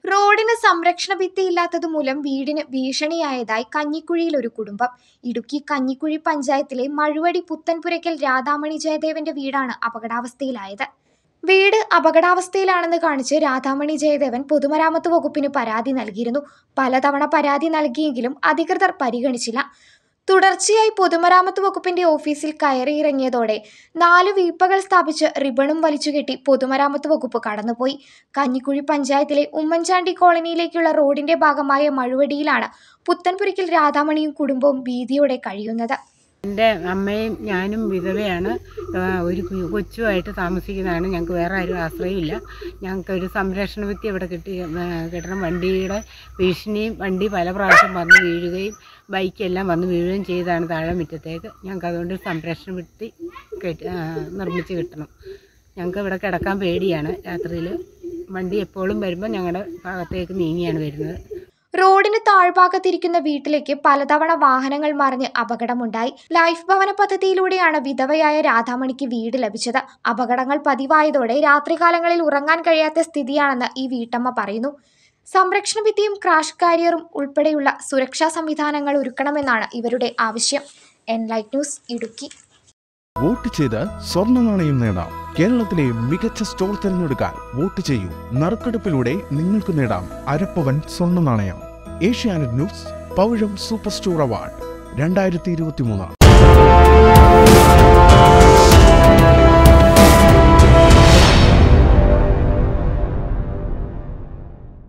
റോഡിന് സംരക്ഷണ ഭിത്തിയില്ലാത്തത് മൂലം വീടിന് ഭീഷണിയായതായി കഞ്ഞിക്കുഴിയിൽ ഒരു കുടുംബം ഇടുക്കി കഞ്ഞിക്കുഴി പഞ്ചായത്തിലെ മഴുവടി പുത്തൻപുരയ്ക്കൽ രാധാമണി ജയദേവന്റെ വീടാണ് അപകടാവസ്ഥയിലായത് വീട് അപകടാവസ്ഥയിലാണെന്ന് കാണിച്ച് രാധാമണി ജയദേവൻ പൊതുമരാമത്ത് വകുപ്പിന് പരാതി നൽകിയിരുന്നു പലതവണ പരാതി നൽകിയെങ്കിലും അധികൃതർ പരിഗണിച്ചില്ല തുടർച്ചയായി പൊതുമരാമത്ത് വകുപ്പിന്റെ ഓഫീസിൽ കയറിയിറങ്ങിയതോടെ നാല് വീപ്പകൾ സ്ഥാപിച്ച് റിബണും വലിച്ചുകെട്ടി പൊതുമരാമത്ത് വകുപ്പ് കടന്നുപോയി കഞ്ഞിക്കുഴി പഞ്ചായത്തിലെ ഉമ്മൻചാണ്ടി കോളനിയിലേക്കുള്ള റോഡിന്റെ ഭാഗമായ മഴുവടിയിലാണ് പുത്തൻപുരയ്ക്കൽ രാധാമണിയും കുടുംബവും ഭീതിയോടെ കഴിയുന്നത് എൻ്റെ അമ്മയും ഞാനും വിധവയാണ് ആ, ഒരു കു- കൊച്ചുമായിട്ട് താമസിക്കുന്നതാണ് ഞങ്ങൾക്ക് വേറെ ആരും ആശ്രയമില്ല ഞങ്ങൾക്ക് ഒരു സംരക്ഷണ ഭിത്തി ഇവിടെ കിട്ടി ആ, കിട്ടണം വണ്ടിയുടെ ഭീഷണിയും വണ്ടി പല പ്രാവശ്യം വന്ന് വീഴുകയും ബൈക്കെല്ലാം വന്ന് വീഴുകയും ചെയ്താണ് താഴെ മുറ്റത്തേക്ക് ഞങ്ങൾക്ക് അതുകൊണ്ട് ഒരു സംരക്ഷണ ഭിത്തി കെട്ടി ആ, നിർമ്മിച്ച് കിട്ടണം ഞങ്ങൾക്ക് ഇവിടെ കിടക്കാൻ പേടിയാണ് രാത്രിയിൽ വണ്ടി എപ്പോഴും വരുമ്പോൾ ഞങ്ങളുടെ ഭാഗത്തേക്ക് നീങ്ങിയാണ് വരുന്നത് റോഡിന് താഴ്ഭാഗത്തിരിക്കുന്ന വീട്ടിലേക്ക് പലതവണ വാഹനങ്ങൾ മറിഞ്ഞ് അപകടമുണ്ടായി ലൈഫ് ഭവന പദ്ധതിയിലൂടെയാണ് വിധവയായ രാധാമണിക്ക് വീട് ലഭിച്ചത് അപകടങ്ങൾ പതിവായതോടെ രാത്രികാലങ്ങളിൽ ഉറങ്ങാൻ കഴിയാത്ത സ്ഥിതിയാണെന്ന് ഈ വീട്ടമ്മ പറയുന്നു സംരക്ഷണ ഭിത്തിയും ക്രാഷ് കാരിയറും ഉൾപ്പെടെയുള്ള സുരക്ഷാ സംവിധാനങ്ങൾ ഒരുക്കണമെന്നാണ് ഇവരുടെ ആവശ്യം എൻലൈറ്റ് ന്യൂസ് ഇടുക്കി വോട്ട് ചെയ്ത് സ്വർണ്ണ നാണയം നേടാം കേരളത്തിലെ മികച്ച സ്റ്റോർ തിരഞ്ഞെടുക്കാൻ വോട്ട് ചെയ്യൂ നറുക്കെടുപ്പിലൂടെ നിങ്ങൾക്ക് നേടാം അരപ്പവൻ സ്വർണ്ണ നാണയം ഏഷ്യാനെറ്റ് ന്യൂസ് പൗഴം സൂപ്പർ സ്റ്റോർ അവാർഡ് രണ്ടായിരത്തി ഇരുപത്തി മൂന്ന്